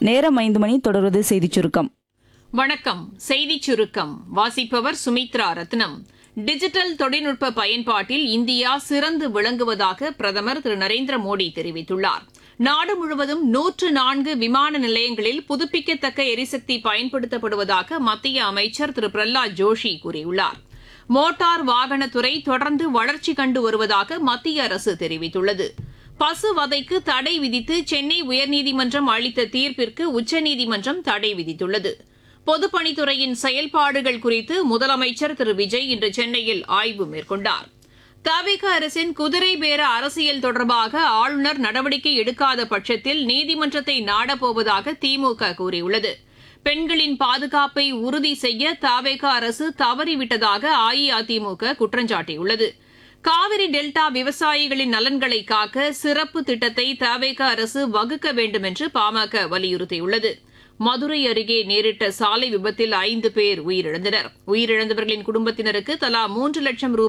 நேரம் ஐந்து மணி தொடர்வது செய்திச் சுருக்கம் வணக்கம் செய்திச் சுருக்கம் வாசிப்பவர் சுமித்ரா ரத்னம் டிஜிட்டல் தொழில்நுட்ப பயன்பாட்டில் இந்தியா சிறந்து விளங்குவதாக பிரதமர் திரு நரேந்திர மோடி தெரிவித்துள்ளார் நாடு முழுவதும் நூற்று நான்கு விமான நிலையங்களில் புதுப்பிக்கத்தக்க எரிசக்தி பயன்படுத்தப்படுவதாக மத்திய அமைச்சர் திரு பிரஹ்லாத் ஜோஷி கூறியுள்ளார் மோட்டார் வாகனத்துறை தொடர்ந்து வளர்ச்சி கண்டு வருவதாக மத்திய அரசு தெரிவித்துள்ளது பசு வதைக்கு தடை விதித்து சென்னை உயர்நீதிமன்றம் அளித்த தீர்ப்பிற்கு உச்சநீதிமன்றம் தடை விதித்துள்ளது பொதுப்பணித்துறையின் செயல்பாடுகள் குறித்து முதலமைச்சர் திரு விஜய் இன்று சென்னையில் ஆய்வு மேற்கொண்டார் தவிக அரசின் குதிரை பேர அரசியல் தொடர்பாக ஆளுநர் நடவடிக்கை எடுக்காத பட்சத்தில் நீதிமன்றத்தை நாடப்போவதாக திமுக கூறியுள்ளது பெண்களின் பாதுகாப்பை உறுதி செய்ய தவேக அரசு தவறிவிட்டதாக அஇஅதிமுக குற்றஞ்சாட்டியுள்ளது காவிரி டெல்டா விவசாயிகளின் நலன்களை காக்க சிறப்பு திட்டத்தை தவேக அரசு வகுக்க வேண்டும் என்று பாமக வலியுறுத்தியுள்ளது மதுரை அருகே நேரிட்ட சாலை விபத்தில் ஐந்து பேர் உயிரிழந்தனர் உயிரிழந்தவர்களின் குடும்பத்தினருக்கு தலா மூன்று லட்சம் ரூபாய்